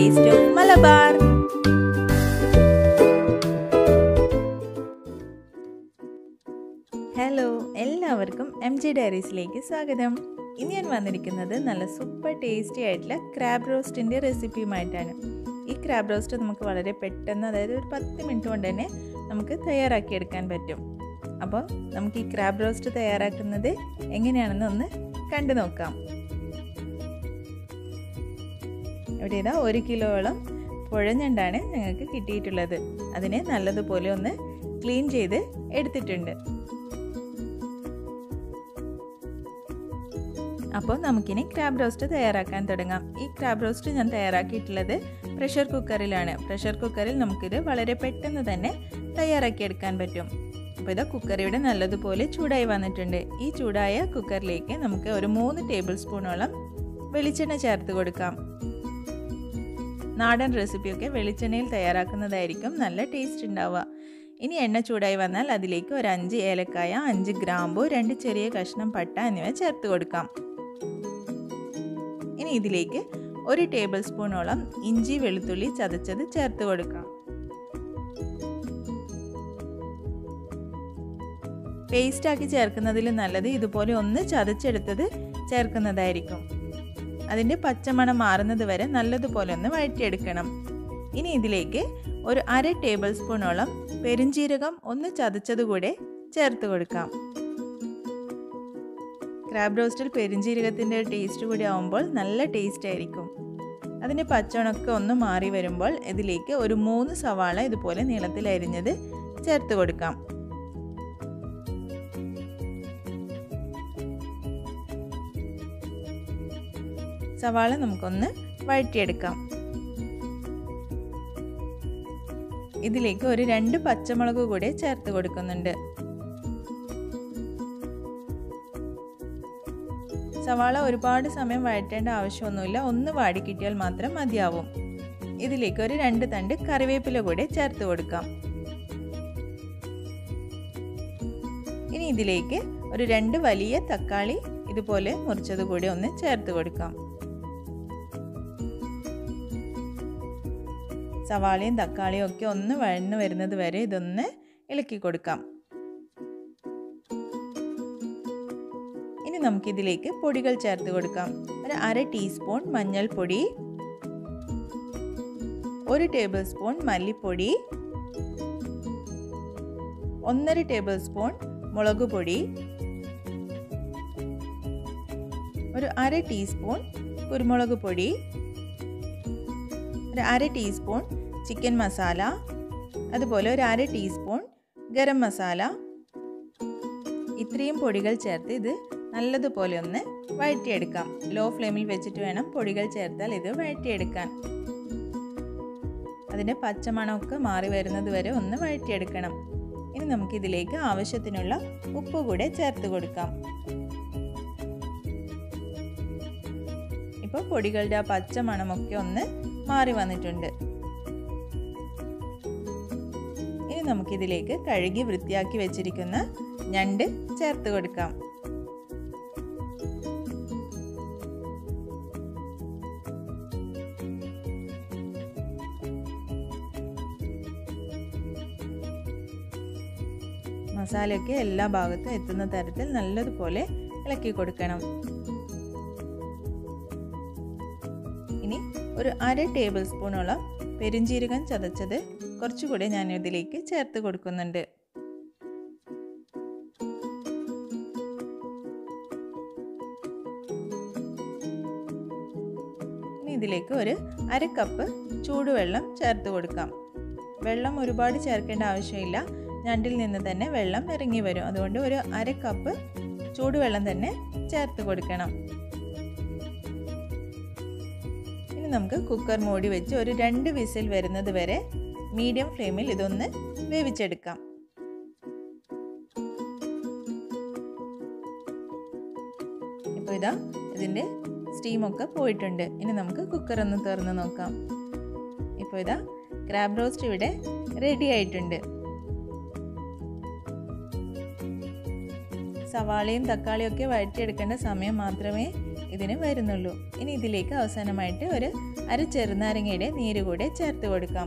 taste of Malabar hello എല്ലാവർക്കും M G ഡയറീസിലേക്ക് സ്വാഗതം ഇന്ന് ഞാൻ വന്നിരിക്കുന്നത് നല്ല സൂപ്പർ ടേസ്റ്റി ആയിട്ടുള്ള ക്രാബ് റോസ്റ്റിൻ്റെ റെസിപ്പിയുമായിട്ടാണ് ഈ ക്രാബ് റോസ്റ്റ് നമുക്ക് വളരെ പെട്ടെന്ന് അതായത് ഒരു പത്ത് മിനിറ്റ് കൊണ്ട് തന്നെ നമുക്ക് തയ്യാറാക്കിയെടുക്കാൻ പറ്റും അപ്പോൾ നമുക്ക് ഈ ക്രാബ് റോസ്റ്റ് തയ്യാറാക്കുന്നത് എങ്ങനെയാണെന്ന് ഒന്ന് കണ്ടു നോക്കാം ഇവിടെ ഇതാ ഒരു കിലോളം പുഴഞ്ഞണ്ടാണ് ഞങ്ങൾക്ക് കിട്ടിയിട്ടുള്ളത് അതിനെ നല്ലതുപോലെ ഒന്ന് ക്ലീൻ ചെയ്ത് എടുത്തിട്ടുണ്ട് അപ്പോൾ നമുക്കിനി ക്രാബ് റോസ്റ്റ് തയ്യാറാക്കാൻ തുടങ്ങാം ഈ ക്രാബ് റോസ്റ്റ് ഞാൻ തയ്യാറാക്കിയിട്ടുള്ളത് പ്രഷർ കുക്കറിലാണ് പ്രഷർ കുക്കറിൽ നമുക്കിത് വളരെ പെട്ടെന്ന് തന്നെ തയ്യാറാക്കിയെടുക്കാൻ പറ്റും അപ്പോൾ ഇത് കുക്കർ ഇവിടെ നല്ലതുപോലെ ചൂടായി വന്നിട്ടുണ്ട് ഈ ചൂടായ കുക്കറിലേക്ക് നമുക്ക് ഒരു മൂന്ന് ടേബിൾ സ്പൂണോളം വെളിച്ചെണ്ണ ചേർത്ത് കൊടുക്കാം നാടൻ റെസിപ്പിയൊക്കെ വെളിച്ചെണ്ണയിൽ തയ്യാറാക്കുന്നതായിരിക്കും നല്ല ടേസ്റ്റ് ഉണ്ടാവുക ഇനി എണ്ണ ചൂടായി വന്നാൽ അതിലേക്ക് ഒരു അഞ്ച് ഏലക്കായ അഞ്ച് ഗ്രാമ്പു രണ്ട് ചെറിയ കഷ്ണം പട്ട എന്നിവ ചേർത്ത് കൊടുക്കാം ഇനി ഇതിലേക്ക് ഒരു ടേബിൾ സ്പൂണോളം ഇഞ്ചി വെളുത്തുള്ളി ചതച്ചത് ചേർത്ത് കൊടുക്കാം പേസ്റ്റാക്കി ചേർക്കുന്നതിൽ നല്ലത് ഇതുപോലെ ഒന്ന് ചതച്ചെടുത്തത് ചേർക്കുന്നതായിരിക്കും അതിൻ്റെ പച്ചമണം മാറുന്നത് വരെ നല്ലതുപോലെ ഒന്ന് വഴറ്റിയെടുക്കണം ഇനി ഇതിലേക്ക് ഒരു അര ടേബിൾ സ്പൂണോളം പെരിഞ്ചീരകം ഒന്ന് ചതച്ചത് കൂടെ ചേർത്ത് കൊടുക്കാം ക്രാബ് റോസ്റ്റിൽ പെരിഞ്ചീരകത്തിൻ്റെ ടേസ്റ്റ് കൂടി ആവുമ്പോൾ നല്ല ടേസ്റ്റ് ആയിരിക്കും അതിൻ്റെ പച്ചണൊക്കെ ഒന്ന് മാറി വരുമ്പോൾ ഇതിലേക്ക് ഒരു മൂന്ന് സവാള ഇതുപോലെ നീളത്തിൽ അരിഞ്ഞത് ചേർത്ത് കൊടുക്കാം സവാള നമുക്കൊന്ന് വഴറ്റിയെടുക്കാം ഇതിലേക്ക് ഒരു രണ്ട് പച്ചമുളക് കൂടെ ചേർത്ത് കൊടുക്കുന്നുണ്ട് സവാള ഒരുപാട് സമയം വഴറ്റേണ്ട ആവശ്യമൊന്നുമില്ല ഒന്ന് വാടി കിട്ടിയാൽ മാത്രം മതിയാവും ഇതിലേക്ക് ഒരു രണ്ട് തണ്ട് കറിവേപ്പില കൂടെ ചേർത്ത് കൊടുക്കാം ഇനി ഇതിലേക്ക് ഒരു രണ്ട് വലിയ തക്കാളി ഇതുപോലെ മുറിച്ചത് കൂടി ഒന്ന് ചേർത്ത് കൊടുക്കാം സവാളയും തക്കാളിയും ഒക്കെ ഒന്ന് വഴന്നു വരുന്നത് വരെ ഇതൊന്ന് ഇളക്കി കൊടുക്കാം ഇനി നമുക്കിതിലേക്ക് പൊടികൾ ചേർത്ത് കൊടുക്കാം ഒരു അര ടീസ്പൂൺ മഞ്ഞൾപ്പൊടി ഒരു ടേബിൾ സ്പൂൺ മല്ലിപ്പൊടി ഒന്നര ടേബിൾ സ്പൂൺ മുളക് പൊടി ഒരു അര ടീസ്പൂൺ കുരുമുളക് പൊടി ഒരു അര ടീസ്പൂൺ ചിക്കൻ മസാല അതുപോലെ ഒരു അര ടീസ്പൂൺ ഗരം മസാല ഇത്രയും പൊടികൾ ചേർത്ത് ഇത് നല്ലതുപോലെ ഒന്ന് വഴറ്റിയെടുക്കാം ലോ ഫ്ലെയിമിൽ വെച്ചിട്ട് വേണം പൊടികൾ ചേർത്താൽ ഇത് വഴറ്റിയെടുക്കാൻ അതിൻ്റെ പച്ചമണമൊക്കെ മാറി വരുന്നത് വരെ ഒന്ന് വഴറ്റിയെടുക്കണം ഇനി നമുക്കിതിലേക്ക് ആവശ്യത്തിനുള്ള ഉപ്പ് കൂടെ ചേർത്ത് കൊടുക്കാം ഇപ്പോൾ പൊടികളുടെ ആ പച്ച മണമൊക്കെ ഒന്ന് മാറി വന്നിട്ടുണ്ട് ഇനി നമുക്കിതിലേക്ക് കഴുകി വൃത്തിയാക്കി വെച്ചിരിക്കുന്ന ഞണ്ട് ചേർത്ത് കൊടുക്കാം മസാലയൊക്കെ എല്ലാ ഭാഗത്തും എത്തുന്ന തരത്തിൽ നല്ലതുപോലെ ഇളക്കി കൊടുക്കണം ഇനി ഒരു അര ടേബിൾ സ്പൂണോളം പെരിഞ്ചീരകം ചതച്ചത് കുറച്ചുകൂടെ ഞാൻ ഇതിലേക്ക് ചേർത്ത് കൊടുക്കുന്നുണ്ട് ഇനി ഇതിലേക്ക് ഒരു അര കപ്പ് ചൂടുവെള്ളം ചേർത്ത് കൊടുക്കാം വെള്ളം ഒരുപാട് ചേർക്കേണ്ട ആവശ്യമില്ല ഞണ്ടിൽ നിന്ന് തന്നെ വെള്ളം ഇറങ്ങി വരും അതുകൊണ്ട് ഒരു അര കപ്പ് ചൂടുവെള്ളം തന്നെ ചേർത്ത് കൊടുക്കണം ഇനി നമുക്ക് കുക്കർ മൂടി വെച്ച് ഒരു രണ്ട് വിസിൽ വരുന്നത് വരെ മീഡിയം ഫ്ലെയിമിൽ ഇതൊന്ന് വേവിച്ചെടുക്കാം ഇപ്പോൾ ഇതാ ഇതിൻ്റെ സ്റ്റീമൊക്കെ പോയിട്ടുണ്ട് ഇനി നമുക്ക് കുക്കർ ഒന്ന് തുറന്ന് നോക്കാം ഇപ്പോൾ ഇതാ ക്രാബ് റോസ്റ്റ് ഇവിടെ റെഡി ആയിട്ടുണ്ട് സവാളയും തക്കാളിയും ഒക്കെ വഴറ്റിയെടുക്കേണ്ട സമയം മാത്രമേ ഇതിന് വരുന്നുള്ളൂ ഇനി ഇതിലേക്ക് അവസാനമായിട്ട് ഒരു അര ചെറുനാരങ്ങയുടെ നീര് കൂടെ ചേർത്ത് കൊടുക്കാം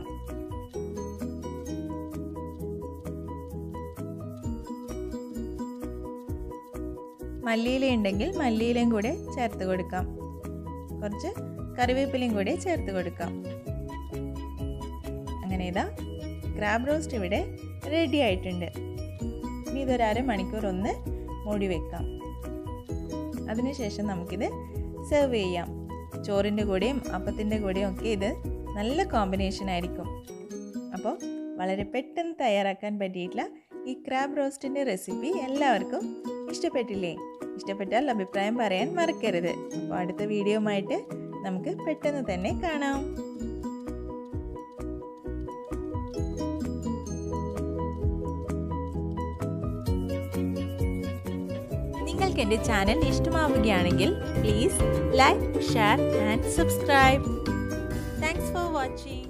മല്ലിയില ഉണ്ടെങ്കിൽ മല്ലിയിലയും കൂടെ ചേർത്ത് കൊടുക്കാം കുറച്ച് കറിവേപ്പിലയും കൂടെ ചേർത്ത് കൊടുക്കാം അങ്ങനെ ഇതാ ക്രാബ് റോസ്റ്റ് ഇവിടെ റെഡി ആയിട്ടുണ്ട് ഇനി ഇതൊരു അരമണിക്കൂർ ഒന്ന് മൂടി വെക്കാം അതിനുശേഷം നമുക്കിത് സെർവ് ചെയ്യാം ചോറിൻ്റെ കൂടെയും അപ്പത്തിൻ്റെ കൂടെയും ഒക്കെ ഇത് നല്ല കോമ്പിനേഷൻ ആയിരിക്കും അപ്പോൾ വളരെ പെട്ടെന്ന് തയ്യാറാക്കാൻ പറ്റിയിട്ടുള്ള ഈ ക്രാബ് റോസ്റ്റിൻ്റെ റെസിപ്പി എല്ലാവർക്കും ഇഷ്ടപ്പെട്ടില്ലേ ഇഷ്ടപ്പെട്ടാൽ അഭിപ്രായം പറയാൻ മറക്കരുത് അപ്പോൾ അടുത്ത വീഡിയോയുമായിട്ട് നമുക്ക് പെട്ടെന്ന് തന്നെ കാണാം നിങ്ങൾക്ക് എൻ്റെ ചാനൽ ഇഷ്ടമാവുകയാണെങ്കിൽ please like share and subscribe thanks for watching